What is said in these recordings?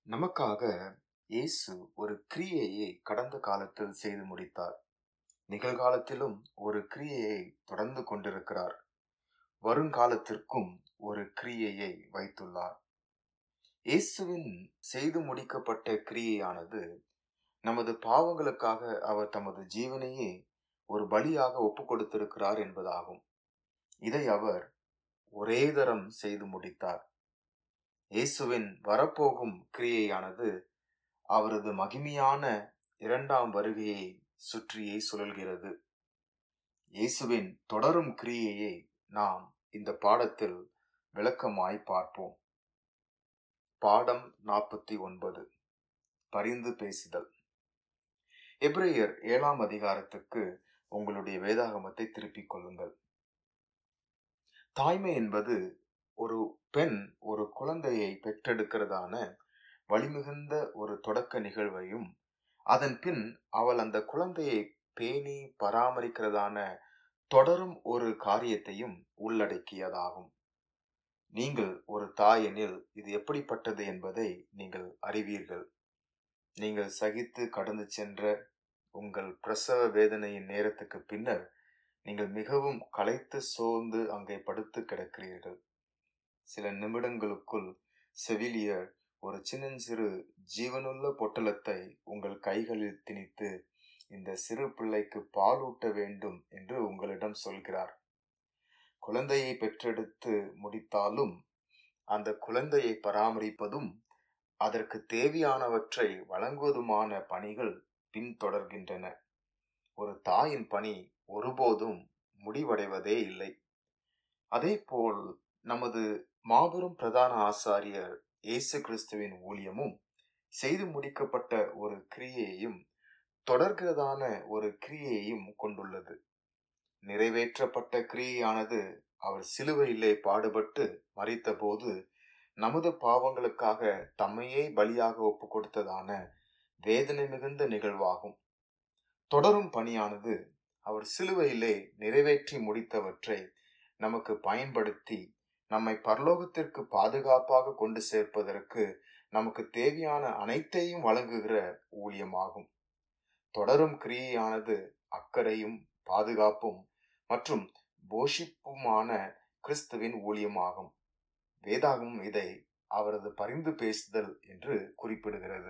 நமக்காக இயேசு ஒரு கிரியையை கடந்த காலத்தில் செய்து முடித்தார் நிகழ்காலத்திலும் ஒரு கிரியையை தொடர்ந்து கொண்டிருக்கிறார் வருங்காலத்திற்கும் ஒரு கிரியையை வைத்துள்ளார் இயேசுவின் செய்து முடிக்கப்பட்ட கிரியையானது நமது பாவங்களுக்காக அவர் தமது ஜீவனையே ஒரு பலியாக ஒப்பு கொடுத்திருக்கிறார் என்பதாகும் இதை அவர் ஒரே தரம் செய்து முடித்தார் இயேசுவின் வரப்போகும் கிரியையானது அவரது மகிமையான இரண்டாம் வருகையை சுற்றியே சுழல்கிறது இயேசுவின் தொடரும் கிரியையை நாம் இந்த பாடத்தில் விளக்கமாய் பார்ப்போம் பாடம் நாற்பத்தி ஒன்பது பரிந்து பேசுதல் எப்ரேயர் ஏழாம் அதிகாரத்துக்கு உங்களுடைய வேதாகமத்தை திருப்பிக் கொள்ளுங்கள் தாய்மை என்பது ஒரு பெண் ஒரு குழந்தையை பெற்றெடுக்கிறதான வழிமிகுந்த ஒரு தொடக்க நிகழ்வையும் அதன் பின் அவள் அந்த குழந்தையை பேணி பராமரிக்கிறதான தொடரும் ஒரு காரியத்தையும் உள்ளடக்கியதாகும் நீங்கள் ஒரு தாய் எனில் இது எப்படிப்பட்டது என்பதை நீங்கள் அறிவீர்கள் நீங்கள் சகித்து கடந்து சென்ற உங்கள் பிரசவ வேதனையின் நேரத்துக்கு பின்னர் நீங்கள் மிகவும் களைத்து சோர்ந்து அங்கே படுத்து கிடக்கிறீர்கள் சில நிமிடங்களுக்குள் செவிலியர் ஒரு சின்னஞ்சிறு ஜீவனுள்ள பொட்டலத்தை உங்கள் கைகளில் திணித்து இந்த சிறு பிள்ளைக்கு பாலூட்ட வேண்டும் என்று உங்களிடம் சொல்கிறார் குழந்தையை பெற்றெடுத்து முடித்தாலும் அந்த குழந்தையை பராமரிப்பதும் அதற்கு தேவையானவற்றை வழங்குவதுமான பணிகள் பின்தொடர்கின்றன ஒரு தாயின் பணி ஒருபோதும் முடிவடைவதே இல்லை அதே போல் நமது மாபெரும் பிரதான ஆசாரியர் இயேசு கிறிஸ்துவின் ஊழியமும் செய்து முடிக்கப்பட்ட ஒரு கிரியையையும் தொடர்கிறதான ஒரு கிரியையையும் கொண்டுள்ளது நிறைவேற்றப்பட்ட கிரியையானது அவர் சிலுவையிலே பாடுபட்டு மறித்தபோது நமது பாவங்களுக்காக தம்மையே பலியாக ஒப்பு கொடுத்ததான வேதனை மிகுந்த நிகழ்வாகும் தொடரும் பணியானது அவர் சிலுவையிலே நிறைவேற்றி முடித்தவற்றை நமக்கு பயன்படுத்தி நம்மை பரலோகத்திற்கு பாதுகாப்பாக கொண்டு சேர்ப்பதற்கு நமக்கு தேவையான அனைத்தையும் வழங்குகிற ஊழியமாகும் தொடரும் கிரியையானது அக்கறையும் பாதுகாப்பும் மற்றும் போஷிப்புமான கிறிஸ்துவின் ஊழியமாகும் வேதாகம் இதை அவரது பரிந்து பேசுதல் என்று குறிப்பிடுகிறது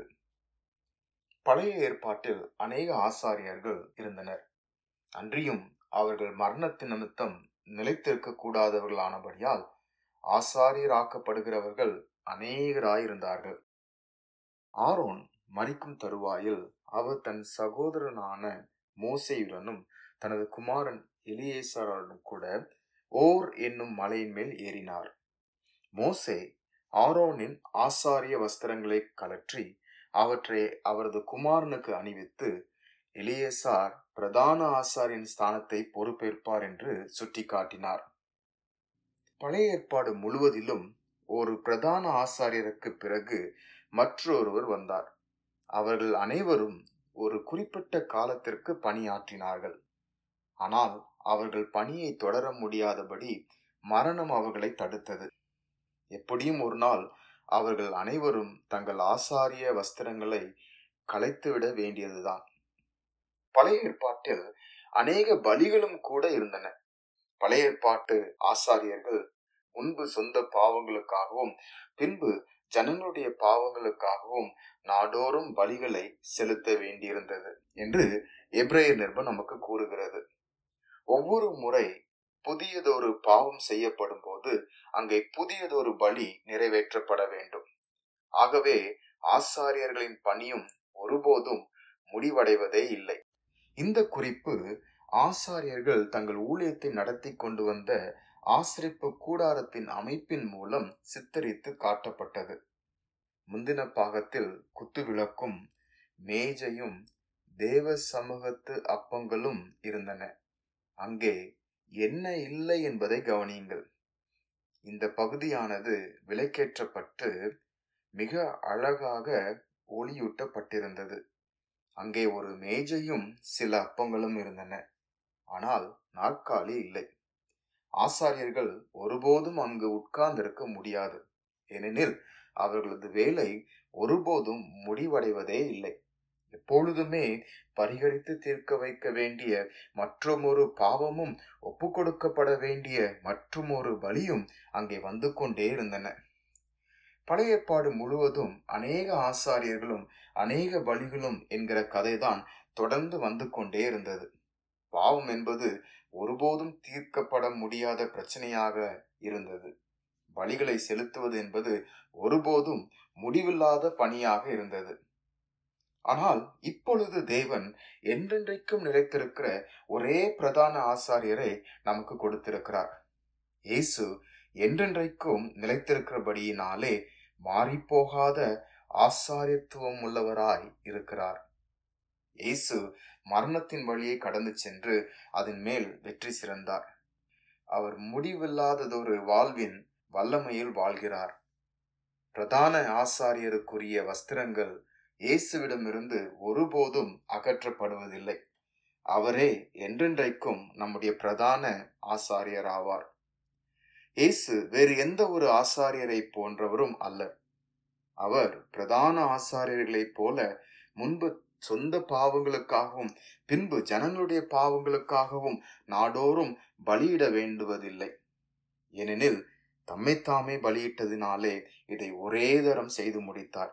பழைய ஏற்பாட்டில் அநேக ஆசாரியர்கள் இருந்தனர் அன்றியும் அவர்கள் மரணத்தின் நிமித்தம் நிலைத்திருக்க கூடாதவர்களானபடியால் ஆசாரியராக்கப்படுகிறவர்கள் அநேகராயிருந்தார்கள் ஆரோன் மறிக்கும் தருவாயில் அவர் தன் சகோதரனான மோசையுடனும் தனது குமாரன் எலியேசருடன் கூட ஓர் என்னும் மலையின் மேல் ஏறினார் மோசே ஆரோனின் ஆசாரிய வஸ்திரங்களை கலற்றி அவற்றை அவரது குமாரனுக்கு அணிவித்து எலியேசார் பிரதான ஆசாரியின் ஸ்தானத்தை பொறுப்பேற்பார் என்று சுட்டிக்காட்டினார் பழைய ஏற்பாடு முழுவதிலும் ஒரு பிரதான ஆசாரியருக்கு பிறகு மற்றொருவர் வந்தார் அவர்கள் அனைவரும் ஒரு குறிப்பிட்ட காலத்திற்கு பணியாற்றினார்கள் ஆனால் அவர்கள் பணியை தொடர முடியாதபடி மரணம் அவர்களை தடுத்தது எப்படியும் ஒரு நாள் அவர்கள் அனைவரும் தங்கள் ஆசாரிய வஸ்திரங்களை களைத்துவிட வேண்டியதுதான் பழைய ஏற்பாட்டில் அநேக பலிகளும் கூட இருந்தன பழைய ஏற்பாட்டு ஆசாரியர்கள் முன்பு சொந்த பாவங்களுக்காகவும் பின்பு ஜனங்களுடைய பாவங்களுக்காகவும் நாடோறும் பலிகளை செலுத்த வேண்டியிருந்தது என்று எப்ரேயர் நிருபம் நமக்கு கூறுகிறது ஒவ்வொரு முறை புதியதொரு பாவம் செய்யப்படும் போது அங்கே புதியதொரு பலி நிறைவேற்றப்பட வேண்டும் ஆகவே ஆசாரியர்களின் பணியும் ஒருபோதும் முடிவடைவதே இல்லை இந்த குறிப்பு ஆசாரியர்கள் தங்கள் ஊழியத்தை நடத்தி கொண்டு வந்த ஆசிரிப்பு கூடாரத்தின் அமைப்பின் மூலம் சித்தரித்து காட்டப்பட்டது முந்தின பாகத்தில் குத்துவிளக்கும் மேஜையும் தேவ சமூகத்து அப்பங்களும் இருந்தன அங்கே என்ன இல்லை என்பதை கவனியுங்கள் இந்த பகுதியானது விலைக்கேற்றப்பட்டு மிக அழகாக ஒளியூட்டப்பட்டிருந்தது அங்கே ஒரு மேஜையும் சில அப்பங்களும் இருந்தன ஆனால் நாற்காலி இல்லை ஆசாரியர்கள் ஒருபோதும் அங்கு உட்கார்ந்திருக்க முடியாது ஏனெனில் அவர்களது வேலை ஒருபோதும் முடிவடைவதே இல்லை எப்பொழுதுமே பரிகரித்து தீர்க்க வைக்க வேண்டிய மற்றுமொரு பாவமும் ஒப்புக்கொடுக்கப்பட வேண்டிய மற்றுமொரு பலியும் அங்கே வந்து கொண்டே இருந்தன பழைய ஏற்பாடு முழுவதும் அநேக ஆசாரியர்களும் அநேக பலிகளும் என்கிற கதைதான் தொடர்ந்து வந்து கொண்டே இருந்தது பாவம் என்பது ஒருபோதும் தீர்க்கப்பட முடியாத பிரச்சனையாக இருந்தது பலிகளை செலுத்துவது என்பது ஒருபோதும் முடிவில்லாத பணியாக இருந்தது ஆனால் இப்பொழுது தேவன் என்றென்றைக்கும் நிலைத்திருக்கிற ஒரே பிரதான ஆசாரியரை நமக்கு கொடுத்திருக்கிறார் இயேசு என்றென்றைக்கும் நிலைத்திருக்கிறபடியினாலே மாறிப்போகாத ஆசாரியத்துவம் உள்ளவராய் இருக்கிறார் இயேசு மரணத்தின் வழியை கடந்து சென்று அதன் மேல் வெற்றி சிறந்தார் அவர் முடிவில்லாததொரு வாழ்வின் வல்லமையில் வாழ்கிறார் பிரதான ஆசாரியருக்குரிய வஸ்திரங்கள் இயேசுவிடமிருந்து ஒருபோதும் அகற்றப்படுவதில்லை அவரே என்றென்றைக்கும் நம்முடைய பிரதான ஆசாரியர் ஆவார் இயேசு வேறு எந்த ஒரு ஆசாரியரை போன்றவரும் அல்ல அவர் பிரதான ஆசாரியர்களைப் போல முன்பு சொந்த பாவங்களுக்காகவும் பின்பு ஜனங்களுடைய பாவங்களுக்காகவும் நாடோறும் பலியிட வேண்டுவதில்லை ஏனெனில் தம்மைத்தாமே பலியிட்டதினாலே இதை ஒரே தரம் செய்து முடித்தார்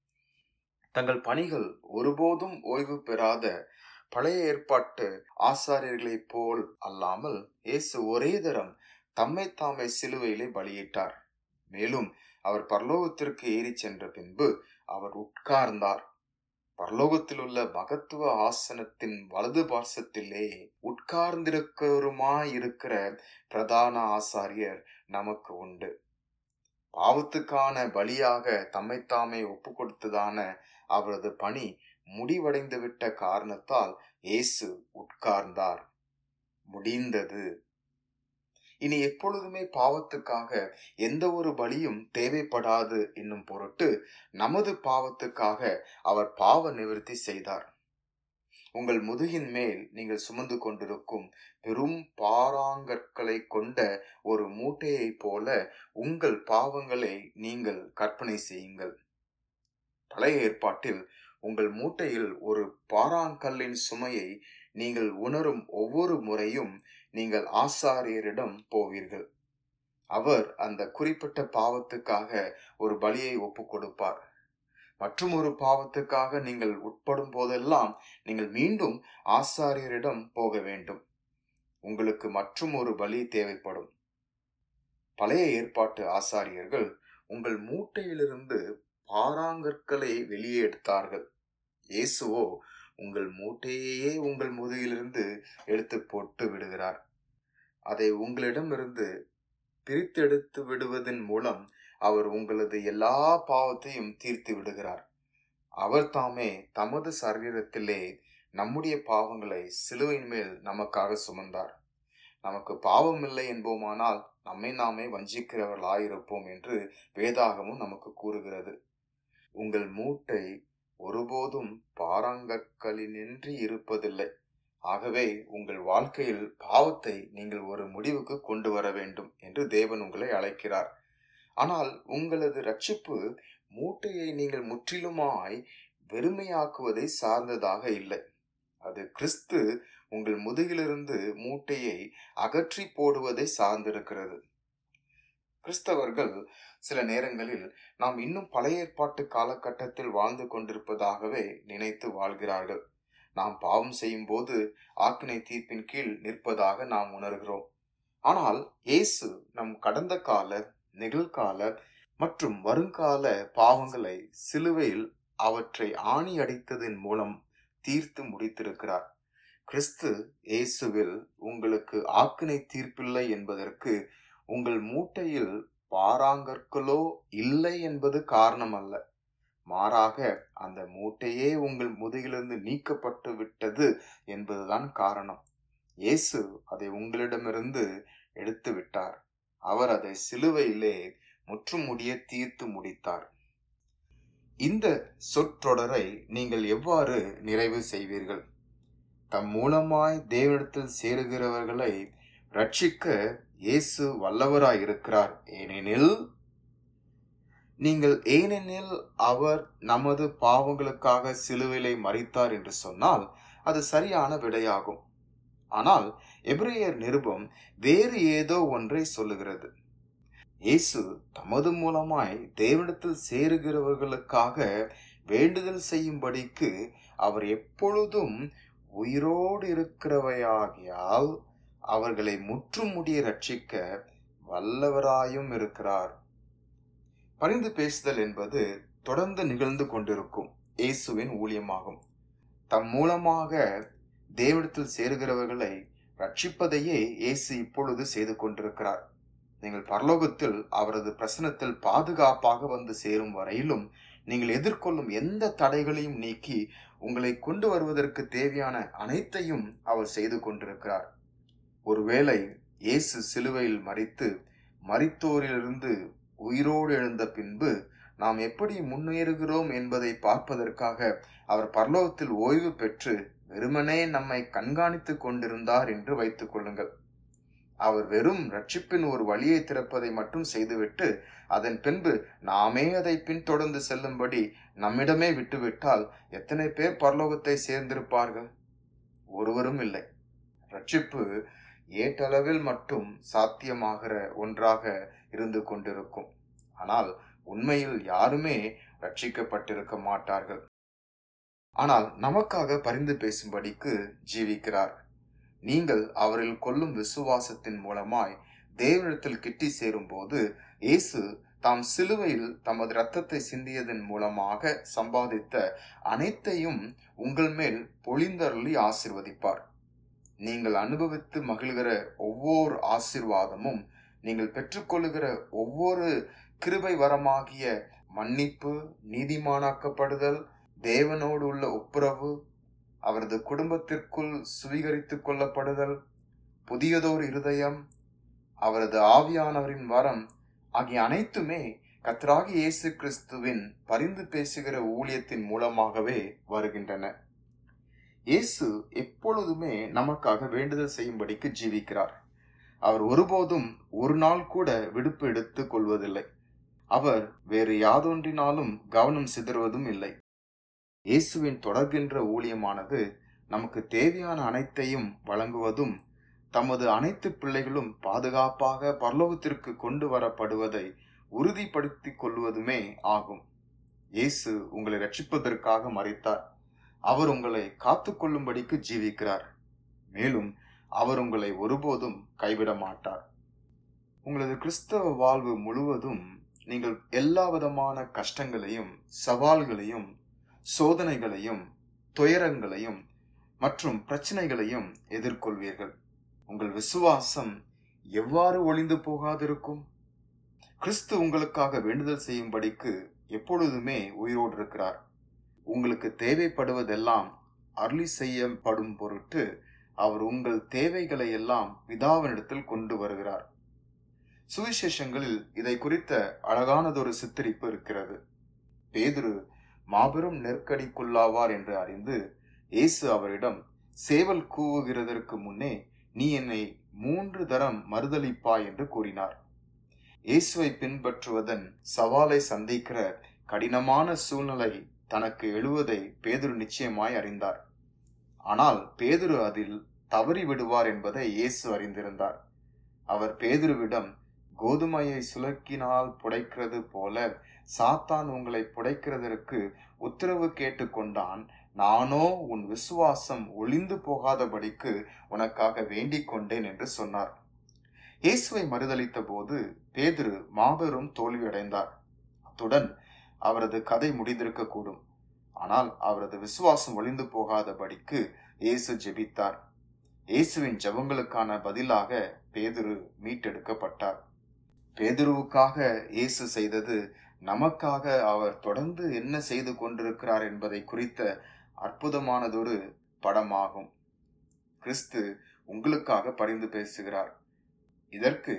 தங்கள் பணிகள் ஒருபோதும் ஓய்வு பெறாத பழைய ஏற்பாட்டு ஆசாரியர்களைப் போல் அல்லாமல் இயேசு ஒரே தரம் தம்மை தாமே சிலுவையிலே பலியிட்டார் மேலும் அவர் பரலோகத்திற்கு ஏறி சென்ற பின்பு அவர் உட்கார்ந்தார் பரலோகத்தில் உள்ள மகத்துவ ஆசனத்தின் வலது பார்சத்திலே உட்கார்ந்திருக்கிறவருமாய் இருக்கிற பிரதான ஆசாரியர் நமக்கு உண்டு பாவத்துக்கான பலியாக தம்மைத்தாமே ஒப்பு கொடுத்ததான அவரது பணி முடிவடைந்து விட்ட காரணத்தால் இயேசு உட்கார்ந்தார் முடிந்தது இனி எப்பொழுதுமே பாவத்துக்காக எந்த ஒரு பலியும் தேவைப்படாது என்னும் பொருட்டு நமது பாவத்துக்காக அவர் பாவ நிவர்த்தி செய்தார் உங்கள் முதுகின் மேல் நீங்கள் சுமந்து கொண்டிருக்கும் பெரும் பாறாங்கற்களை கொண்ட ஒரு மூட்டையைப் போல உங்கள் பாவங்களை நீங்கள் கற்பனை செய்யுங்கள் பழைய ஏற்பாட்டில் உங்கள் மூட்டையில் ஒரு பாறாங்கல்லின் சுமையை நீங்கள் உணரும் ஒவ்வொரு முறையும் நீங்கள் ஆசாரியரிடம் போவீர்கள் அவர் அந்த குறிப்பிட்ட பாவத்துக்காக ஒரு பலியை ஒப்பு கொடுப்பார் மற்றும் ஒரு பாவத்துக்காக நீங்கள் உட்படும் போதெல்லாம் நீங்கள் மீண்டும் ஆசாரியரிடம் போக வேண்டும் உங்களுக்கு மற்றும் ஒரு பலி தேவைப்படும் பழைய ஏற்பாட்டு ஆசாரியர்கள் உங்கள் மூட்டையிலிருந்து பாறாங்கற்களை வெளியே எடுத்தார்கள் இயேசுவோ உங்கள் மூட்டையே உங்கள் முதுகிலிருந்து எடுத்து போட்டு விடுகிறார் அதை உங்களிடமிருந்து பிரித்தெடுத்து விடுவதன் மூலம் அவர் உங்களது எல்லா பாவத்தையும் தீர்த்து விடுகிறார் அவர் தாமே தமது சரீரத்திலே நம்முடைய பாவங்களை சிலுவையின் மேல் நமக்காக சுமந்தார் நமக்கு பாவம் இல்லை என்போமானால் நம்மை நாமே வஞ்சிக்கிறவர்களாயிருப்போம் என்று வேதாகமும் நமக்கு கூறுகிறது உங்கள் மூட்டை ஒருபோதும் பாறாங்கற்களினின்றி இருப்பதில்லை ஆகவே உங்கள் வாழ்க்கையில் பாவத்தை நீங்கள் ஒரு முடிவுக்கு கொண்டு வர வேண்டும் என்று தேவன் உங்களை அழைக்கிறார் ஆனால் உங்களது ரட்சிப்பு மூட்டையை நீங்கள் முற்றிலுமாய் வெறுமையாக்குவதை சார்ந்ததாக இல்லை அது கிறிஸ்து உங்கள் முதுகிலிருந்து மூட்டையை அகற்றி போடுவதை சார்ந்திருக்கிறது கிறிஸ்தவர்கள் சில நேரங்களில் நாம் இன்னும் பழைய ஏற்பாட்டு காலகட்டத்தில் வாழ்ந்து கொண்டிருப்பதாகவே நினைத்து வாழ்கிறார்கள் நாம் பாவம் செய்யும் போது ஆக்கினை தீர்ப்பின் கீழ் நிற்பதாக நாம் உணர்கிறோம் ஆனால் இயேசு நம் கடந்த கால நிகழ்கால மற்றும் வருங்கால பாவங்களை சிலுவையில் அவற்றை ஆணி அடித்ததன் மூலம் தீர்த்து முடித்திருக்கிறார் கிறிஸ்து இயேசுவில் உங்களுக்கு ஆக்கினை தீர்ப்பில்லை என்பதற்கு உங்கள் மூட்டையில் பாறாங்கற்களோ இல்லை என்பது காரணம் அல்ல மாறாக அந்த மூட்டையே உங்கள் முதுகிலிருந்து நீக்கப்பட்டு விட்டது என்பதுதான் காரணம் இயேசு அதை உங்களிடமிருந்து எடுத்து விட்டார் அவர் அதை சிலுவையிலே முற்றுமுடிய தீர்த்து முடித்தார் இந்த சொற்றொடரை நீங்கள் எவ்வாறு நிறைவு செய்வீர்கள் தம் மூலமாய் தேவனிடத்தில் சேருகிறவர்களை ரட்சிக்க இயேசு வல்லவராய் இருக்கிறார் ஏனெனில் நீங்கள் ஏனெனில் அவர் நமது பாவங்களுக்காக சிலுவிலை மறித்தார் என்று சொன்னால் அது சரியான விடையாகும் ஆனால் எபிரேயர் நிருபம் வேறு ஏதோ ஒன்றை சொல்லுகிறது இயேசு தமது மூலமாய் தேவனிடத்தில் சேருகிறவர்களுக்காக வேண்டுதல் செய்யும்படிக்கு அவர் எப்பொழுதும் உயிரோடு இருக்கிறவையாகியால் அவர்களை முற்றும் முடிய ரட்சிக்க வல்லவராயும் இருக்கிறார் பரிந்து பேசுதல் என்பது தொடர்ந்து நிகழ்ந்து கொண்டிருக்கும் இயேசுவின் ஊழியமாகும் தம் மூலமாக தேவனிடத்தில் சேருகிறவர்களை ரட்சிப்பதையே இயேசு இப்பொழுது செய்து கொண்டிருக்கிறார் நீங்கள் பரலோகத்தில் அவரது பிரசனத்தில் பாதுகாப்பாக வந்து சேரும் வரையிலும் நீங்கள் எதிர்கொள்ளும் எந்த தடைகளையும் நீக்கி உங்களை கொண்டு வருவதற்கு தேவையான அனைத்தையும் அவர் செய்து கொண்டிருக்கிறார் ஒருவேளை இயேசு சிலுவையில் மறித்து மரித்தோரிலிருந்து உயிரோடு எழுந்த பின்பு நாம் எப்படி முன்னேறுகிறோம் என்பதை பார்ப்பதற்காக அவர் பரலோகத்தில் ஓய்வு பெற்று வெறுமனே நம்மை கண்காணித்துக் கொண்டிருந்தார் என்று வைத்துக் கொள்ளுங்கள் அவர் வெறும் ரட்சிப்பின் ஒரு வழியை திறப்பதை மட்டும் செய்துவிட்டு அதன் பின்பு நாமே அதை பின்தொடர்ந்து செல்லும்படி நம்மிடமே விட்டுவிட்டால் எத்தனை பேர் பரலோகத்தை சேர்ந்திருப்பார்கள் ஒருவரும் இல்லை ரட்சிப்பு ஏட்டளவில் மட்டும் சாத்தியமாகிற ஒன்றாக இருந்து கொண்டிருக்கும் ஆனால் உண்மையில் யாருமே ரட்சிக்கப்பட்டிருக்க மாட்டார்கள் ஆனால் நமக்காக பரிந்து பேசும்படிக்கு ஜீவிக்கிறார் நீங்கள் அவரில் கொள்ளும் விசுவாசத்தின் மூலமாய் தேவனிடத்தில் கிட்டி சேரும் போது இயேசு தாம் சிலுவையில் தமது இரத்தத்தை சிந்தியதன் மூலமாக சம்பாதித்த அனைத்தையும் உங்கள் மேல் பொழிந்தருளி ஆசிர்வதிப்பார் நீங்கள் அனுபவித்து மகிழ்கிற ஒவ்வொரு ஆசிர்வாதமும் நீங்கள் பெற்றுக்கொள்ளுகிற ஒவ்வொரு கிருபை வரமாகிய மன்னிப்பு நீதிமானாக்கப்படுதல் தேவனோடு உள்ள ஒப்புரவு அவரது குடும்பத்திற்குள் சுவீகரித்துக் கொள்ளப்படுதல் புதியதோர் இருதயம் அவரது ஆவியானவரின் வரம் ஆகிய அனைத்துமே கத்ராகி இயேசு கிறிஸ்துவின் பரிந்து பேசுகிற ஊழியத்தின் மூலமாகவே வருகின்றன இயேசு எப்பொழுதுமே நமக்காக வேண்டுதல் செய்யும்படிக்கு ஜீவிக்கிறார் அவர் ஒருபோதும் ஒரு நாள் கூட விடுப்பு எடுத்துக் கொள்வதில்லை அவர் வேறு யாதொன்றினாலும் கவனம் சிதறுவதும் இல்லை இயேசுவின் தொடர்கின்ற ஊழியமானது நமக்கு தேவையான அனைத்தையும் வழங்குவதும் தமது அனைத்து பிள்ளைகளும் பாதுகாப்பாக பரலோகத்திற்கு கொண்டு வரப்படுவதை உறுதிப்படுத்திக் கொள்வதுமே ஆகும் இயேசு உங்களை ரட்சிப்பதற்காக மறித்தார் அவர் உங்களை காத்து கொள்ளும்படிக்கு ஜீவிக்கிறார் மேலும் அவர் உங்களை ஒருபோதும் கைவிட மாட்டார் உங்களது கிறிஸ்தவ வாழ்வு முழுவதும் நீங்கள் எல்லா விதமான கஷ்டங்களையும் சவால்களையும் சோதனைகளையும் துயரங்களையும் மற்றும் பிரச்சனைகளையும் எதிர்கொள்வீர்கள் உங்கள் விசுவாசம் எவ்வாறு ஒளிந்து போகாதிருக்கும் கிறிஸ்து உங்களுக்காக வேண்டுதல் செய்யும்படிக்கு எப்பொழுதுமே உயிரோடு இருக்கிறார் உங்களுக்கு தேவைப்படுவதெல்லாம் அருளி செய்யப்படும் பொருட்டு அவர் உங்கள் தேவைகளை எல்லாம் பிதாவினிடத்தில் கொண்டு வருகிறார் சுவிசேஷங்களில் இதை குறித்த அழகானதொரு சித்தரிப்பு இருக்கிறது பேதுரு மாபெரும் நெருக்கடிக்குள்ளாவார் என்று அறிந்து இயேசு அவரிடம் சேவல் கூவுகிறதற்கு முன்னே நீ என்னை மூன்று தரம் மறுதளிப்பாய் என்று கூறினார் இயேசுவை பின்பற்றுவதன் சவாலை சந்திக்கிற கடினமான சூழ்நிலை தனக்கு எழுவதை பேதுரு நிச்சயமாய் அறிந்தார் ஆனால் பேதுரு அதில் தவறி விடுவார் என்பதை இயேசு அறிந்திருந்தார் அவர் பேதுருவிடம் கோதுமையை சுலக்கினால் புடைக்கிறது போல சாத்தான் உங்களை புடைக்கிறதற்கு உத்தரவு கேட்டுக்கொண்டான் நானோ உன் விசுவாசம் ஒளிந்து போகாதபடிக்கு உனக்காக வேண்டிக் கொண்டேன் என்று சொன்னார் இயேசுவை மறுதளித்த போது பேதுரு மாபெரும் தோல்வியடைந்தார் அத்துடன் அவரது கதை முடிந்திருக்க கூடும் ஆனால் அவரது விசுவாசம் ஒளிந்து போகாதபடிக்கு இயேசு ஜெபித்தார் இயேசுவின் ஜெபங்களுக்கான பதிலாக பேதுரு மீட்டெடுக்கப்பட்டார் பேதுருவுக்காக இயேசு செய்தது நமக்காக அவர் தொடர்ந்து என்ன செய்து கொண்டிருக்கிறார் என்பதை குறித்த அற்புதமானதொரு படமாகும் கிறிஸ்து உங்களுக்காக பரிந்து பேசுகிறார் இதற்கு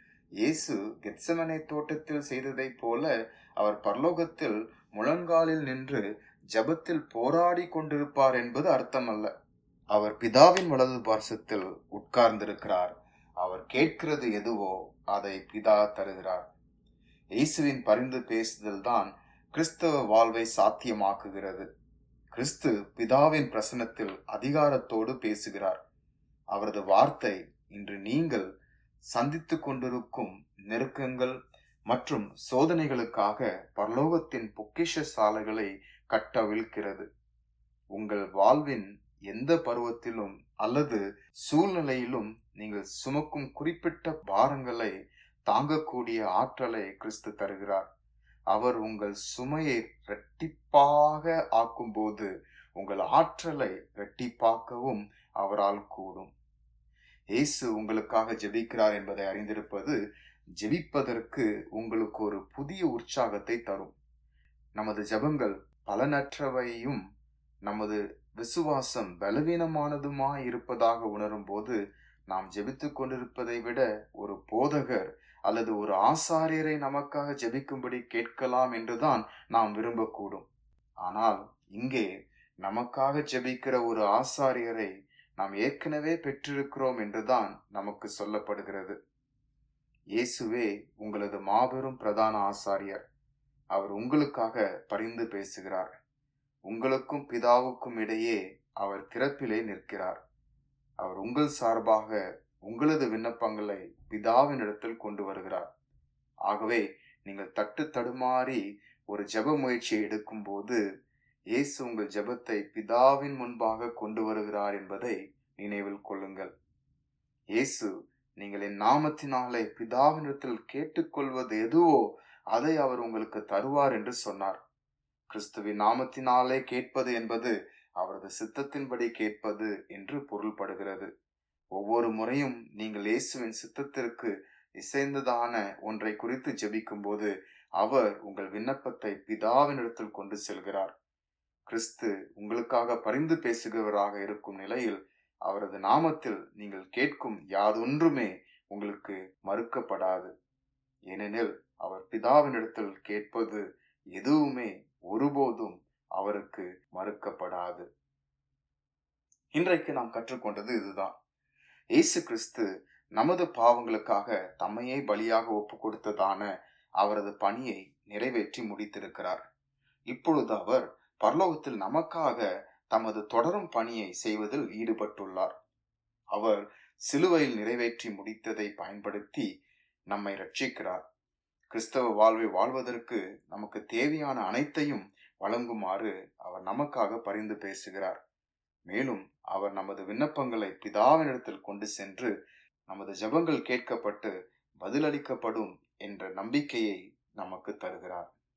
இயேசு கெத்சமனை தோட்டத்தில் செய்ததைப் போல அவர் பரலோகத்தில் முழங்காலில் நின்று ஜபத்தில் போராடி கொண்டிருப்பார் என்பது அர்த்தமல்ல அவர் பிதாவின் வலது பார்சத்தில் உட்கார்ந்திருக்கிறார் அவர் கேட்கிறது எதுவோ அதை பிதா தருகிறார் இயேசுவின் பரிந்து பேசுதல் தான் கிறிஸ்தவ வாழ்வை சாத்தியமாக்குகிறது கிறிஸ்து பிதாவின் பிரசனத்தில் அதிகாரத்தோடு பேசுகிறார் அவரது வார்த்தை இன்று நீங்கள் சந்தித்துக் கொண்டிருக்கும் நெருக்கங்கள் மற்றும் சோதனைகளுக்காக பரலோகத்தின் பொக்கிஷ சாலைகளை கட்டவிழ்க்கிறது உங்கள் வாழ்வின் எந்த பருவத்திலும் அல்லது சூழ்நிலையிலும் நீங்கள் சுமக்கும் குறிப்பிட்ட பாரங்களை தாங்கக்கூடிய ஆற்றலை கிறிஸ்து தருகிறார் அவர் உங்கள் சுமையை இரட்டிப்பாக ஆக்கும்போது உங்கள் ஆற்றலை இரட்டிப்பாக்கவும் அவரால் கூடும் இயேசு உங்களுக்காக ஜெபிக்கிறார் என்பதை அறிந்திருப்பது ஜெபிப்பதற்கு உங்களுக்கு ஒரு புதிய உற்சாகத்தை தரும் நமது ஜெபங்கள் பலனற்றவையும் நமது விசுவாசம் பலவீனமானதுமாய் இருப்பதாக உணரும் போது நாம் ஜெபித்துக் கொண்டிருப்பதை விட ஒரு போதகர் அல்லது ஒரு ஆசாரியரை நமக்காக ஜெபிக்கும்படி கேட்கலாம் என்றுதான் நாம் விரும்பக்கூடும் ஆனால் இங்கே நமக்காக ஜெபிக்கிற ஒரு ஆசாரியரை நாம் ஏற்கனவே பெற்றிருக்கிறோம் என்றுதான் நமக்கு சொல்லப்படுகிறது இயேசுவே உங்களது மாபெரும் பிரதான ஆசாரியர் அவர் உங்களுக்காக பரிந்து பேசுகிறார் உங்களுக்கும் பிதாவுக்கும் இடையே அவர் திறப்பிலே நிற்கிறார் அவர் உங்கள் சார்பாக உங்களது விண்ணப்பங்களை பிதாவினிடத்தில் கொண்டு வருகிறார் ஆகவே நீங்கள் தட்டு தடுமாறி ஒரு ஜெப முயற்சியை எடுக்கும்போது இயேசு உங்கள் ஜெபத்தை பிதாவின் முன்பாக கொண்டு வருகிறார் என்பதை நினைவில் கொள்ளுங்கள் இயேசு நீங்கள் என் நாமத்தினாலே பிதாவினிடத்தில் கேட்டுக்கொள்வது எதுவோ அதை அவர் உங்களுக்கு தருவார் என்று சொன்னார் கிறிஸ்துவின் நாமத்தினாலே கேட்பது என்பது அவரது சித்தத்தின்படி கேட்பது என்று பொருள்படுகிறது ஒவ்வொரு முறையும் நீங்கள் இயேசுவின் சித்தத்திற்கு இசைந்ததான ஒன்றை குறித்து ஜெபிக்கும் போது அவர் உங்கள் விண்ணப்பத்தை பிதாவினிடத்தில் கொண்டு செல்கிறார் கிறிஸ்து உங்களுக்காக பரிந்து பேசுகிறவராக இருக்கும் நிலையில் அவரது நாமத்தில் நீங்கள் கேட்கும் யாதொன்றுமே உங்களுக்கு மறுக்கப்படாது ஏனெனில் அவர் பிதாவினிடத்தில் கேட்பது எதுவுமே ஒருபோதும் அவருக்கு மறுக்கப்படாது இன்றைக்கு நாம் கற்றுக்கொண்டது இதுதான் இயேசு கிறிஸ்து நமது பாவங்களுக்காக தம்மையே பலியாக ஒப்பு கொடுத்ததான அவரது பணியை நிறைவேற்றி முடித்திருக்கிறார் இப்பொழுது அவர் பரலோகத்தில் நமக்காக தமது தொடரும் பணியை செய்வதில் ஈடுபட்டுள்ளார் அவர் சிலுவையில் நிறைவேற்றி முடித்ததை பயன்படுத்தி நம்மை ரட்சிக்கிறார் கிறிஸ்தவ வாழ்வை வாழ்வதற்கு நமக்கு தேவையான அனைத்தையும் வழங்குமாறு அவர் நமக்காக பரிந்து பேசுகிறார் மேலும் அவர் நமது விண்ணப்பங்களை பிதாவினிடத்தில் கொண்டு சென்று நமது ஜெபங்கள் கேட்கப்பட்டு பதிலளிக்கப்படும் என்ற நம்பிக்கையை நமக்கு தருகிறார்